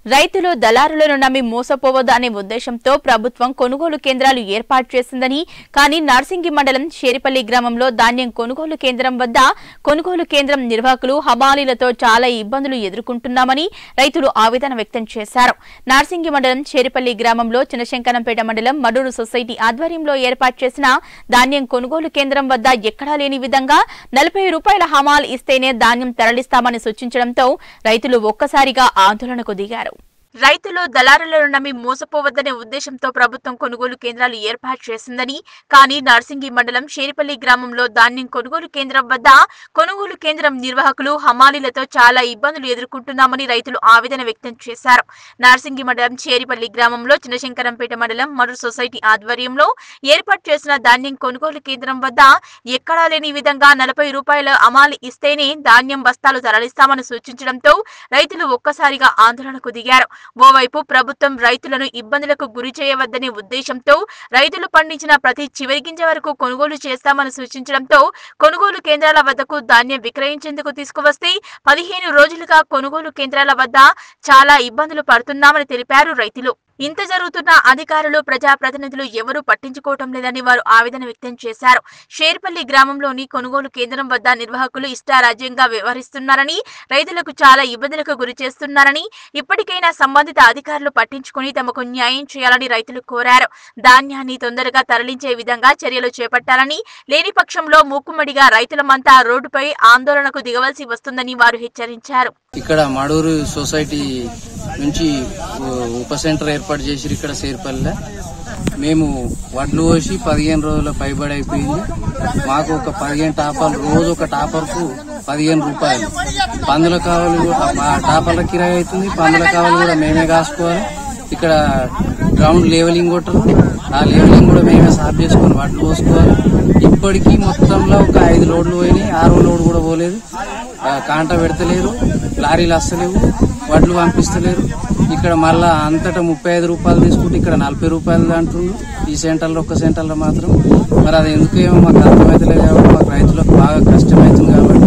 రైతులు దళారులను నమ్మి మోసపోవద్దు అనే ఉద్దేశంతో ప్రభుత్వం కొనుగోలు కేంద్రాలు ఏర్పాటు చేసిందని కానీ నార్సింగి మండలం షేరిపల్లి గ్రామంలో ధాన్యం కొనుగోలు కేంద్రం వద్ద కొనుగోలు కేంద్రం నిర్వాహకులు హమాలీలతో చాలా ఇబ్బందులు ఎదుర్కొంటున్నామని రైతులు ఆవేదన వ్యక్తం చేశారు నార్సింగి మండలం షేరిపల్లి గ్రామంలో చినశంకరంపేట మండలం మడూరు సొసైటీ ఆధ్వర్యంలో ఏర్పాటు చేసిన ధాన్యం కొనుగోలు కేంద్రం వద్ద ఎక్కడా లేని విధంగా నలభై రూపాయల హమాల్ ఇస్తేనే ధాన్యం తరలిస్తామని సూచించడంతో రైతులు ఒక్కసారిగా ఆందోళనకు దిగారు రైతులు దళారులను నమ్మి మోసపోవద్దనే ఉద్దేశంతో ప్రభుత్వం కొనుగోలు కేంద్రాలు ఏర్పాటు చేసిందని కానీ నార్సింగి మండలం షేరిపల్లి గ్రామంలో ధాన్యం కొనుగోలు కేంద్రం వద్ద కొనుగోలు కేంద్రం నిర్వాహకులు హమాలీలతో చాలా ఇబ్బందులు ఎదుర్కొంటున్నామని రైతులు ఆవేదన వ్యక్తం చేశారు నార్సింగి మండలం చేరిపల్లి గ్రామంలో చిన్నశంకరంపేట మండలం మరు సొసైటీ ఆధ్వర్యంలో ఏర్పాటు చేసిన ధాన్యం కొనుగోలు కేంద్రం వద్ద ఎక్కడా లేని విధంగా నలభై రూపాయల అమాలి ఇస్తేనే ధాన్యం బస్తాలు తరలిస్తామని సూచించడంతో రైతులు ఒక్కసారిగా ఆందోళనకు దిగారు ఓవైపు ప్రభుత్వం రైతులను ఇబ్బందులకు గురి చేయవద్దనే ఉద్దేశంతో రైతులు పండించిన ప్రతి చివరి గింజ వరకు కొనుగోలు చేస్తామని సూచించడంతో కొనుగోలు కేంద్రాల వద్దకు ధాన్యం విక్రయించేందుకు తీసుకువస్తే పదిహేను రోజులుగా కొనుగోలు కేంద్రాల వద్ద చాలా ఇబ్బందులు పడుతున్నామని తెలిపారు రైతులు ఇంత జరుగుతున్న అధికారులు ప్రజాప్రతినిధులు ఎవరూ పట్టించుకోవటం లేదని వారు ఆవేదన వ్యక్తం చేశారు షేర్పల్లి గ్రామంలోని కొనుగోలు కేంద్రం వద్ద నిర్వాహకులు ఇష్టారాజ్యంగా వ్యవహరిస్తున్నారని రైతులకు చాలా ఇబ్బందులకు గురి చేస్తున్నారని ఇప్పటికైనా సంబంధిత అధికారులు పట్టించుకుని తమకు న్యాయం చేయాలని రైతులు కోరారు ధాన్యాన్ని తొందరగా తరలించే విధంగా చర్యలు చేపట్టాలని లేని పక్షంలో మూకుమ్మడిగా రైతులమంతా రోడ్డుపై ఆందోళనకు దిగవలసి వస్తుందని వారు హెచ్చరించారు ఇక్కడ మడూరు సొసైటీ నుంచి ఉ- ఉప సెంటర్ ఏర్పాటు చేసిరు ఇక్కడ సేర్పల్లిలో మేము వడ్లు పోసి పదిహేను రోజుల పైబడి అయిపోయింది మాకు ఒక పదిహేను టాపాలు రోజు ఒక టాపర్కు పదిహేను రూపాయలు పందుల కావాలి కూడా మా టాపర్ల కిరాయి అవుతుంది పందుల కావాలి కూడా మేమే కాసుకోవాలి ఇక్కడ గ్రౌండ్ లెవెలింగ్ కొట్టరు ఆ లెవెలింగ్ కూడా మేమే సాఫ్ చేసుకొని వడ్లు పోసుకోవాలి ఇప్పటికీ మొత్తంలో ఒక ఐదు లోడ్లు పోయినాయి ఆరో లోడ్ కూడా పోలేదు ఆ, కాంట పెడతలేరు లారీలు వస్తలేవు వడ్లు పంపిస్తలేరు ఇక్కడ మళ్ళా అంతటా ముప్పై ఐదు రూపాయలు తీసుకుంటే ఇక్కడ నలభై రూపాయలు అంటుండ్రు ఈ సెంటర్లో ఒక్క సెంటర్లో మాత్రం మరి అది ఎందుకేమో మాకు అర్థమైతలేదు కాబట్టి మాకు రైతులకు బాగా కష్టమవుతుంది కాబట్టి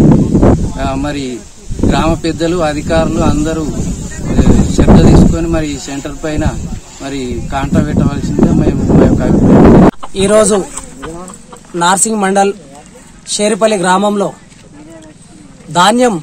ఆ, మరి గ్రామ పెద్దలు అధికారులు అందరూ ఆ, శ్రద్ధ తీసుకొని మరి ఈ సెంటర్ పైన మరి కాంటా పెట్టవలసిందిగా మేము మా యొక్క అభిప్రాయం ఈరోజు నార్సింగ్ మండల్ షేరిపల్లి గ్రామంలో ధాన్యం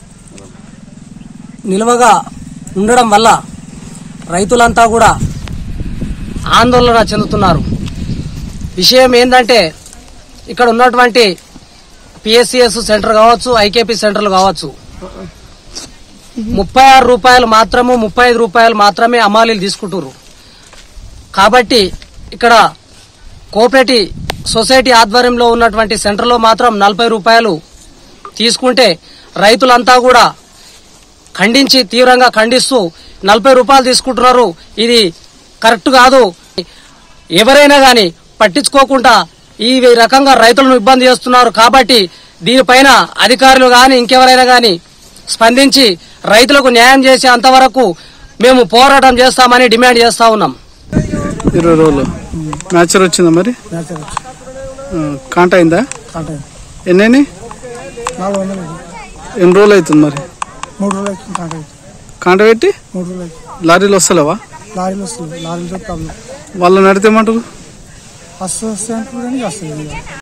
నిల్వగా ఉండడం వల్ల రైతులంతా కూడా ఆందోళన చెందుతున్నారు విషయం ఏంటంటే ఇక్కడ ఉన్నటువంటి పిఎస్సిఎస్ సెంటర్ కావచ్చు ఐకేపీ సెంటర్లు కావచ్చు ముప్పై ఆరు రూపాయలు మాత్రము ముప్పై ఐదు రూపాయలు మాత్రమే అమాలీలు తీసుకుంటున్నారు కాబట్టి ఇక్కడ కోఆపరేటివ్ సొసైటీ ఆధ్వర్యంలో ఉన్నటువంటి సెంటర్లో మాత్రం నలభై రూపాయలు తీసుకుంటే రైతులంతా కూడా ఖండించి తీవ్రంగా ఖండిస్తూ నలభై రూపాయలు తీసుకుంటున్నారు ఇది కరెక్ట్ కాదు ఎవరైనా గాని పట్టించుకోకుండా ఈ రకంగా రైతులను ఇబ్బంది చేస్తున్నారు కాబట్టి దీనిపైన అధికారులు గాని ఇంకెవరైనా గాని స్పందించి రైతులకు న్యాయం చేసే అంతవరకు మేము పోరాటం చేస్తామని డిమాండ్ చేస్తా ఉన్నాం ఇరవై రోజులు మ్యాచర్ వచ్చిందా మరి ఆ, కాంట అయిందా ఎన్ని నాలుగు వందలు ఎన్ని రోజులు అవుతుంది మరి మూడు రోజులు అవుతుంది కాంటాక్ట్ కాంట పెట్టి మూడు రోజులు అవుతుంది లారీలు వస్తలేవా లారీలు వస్తుంది లారీలతో ప్రాబ్లం వాళ్ళు నడితేమంటారు వస్తుంది వస్తుంది అంటారు కానీ వస్తుంది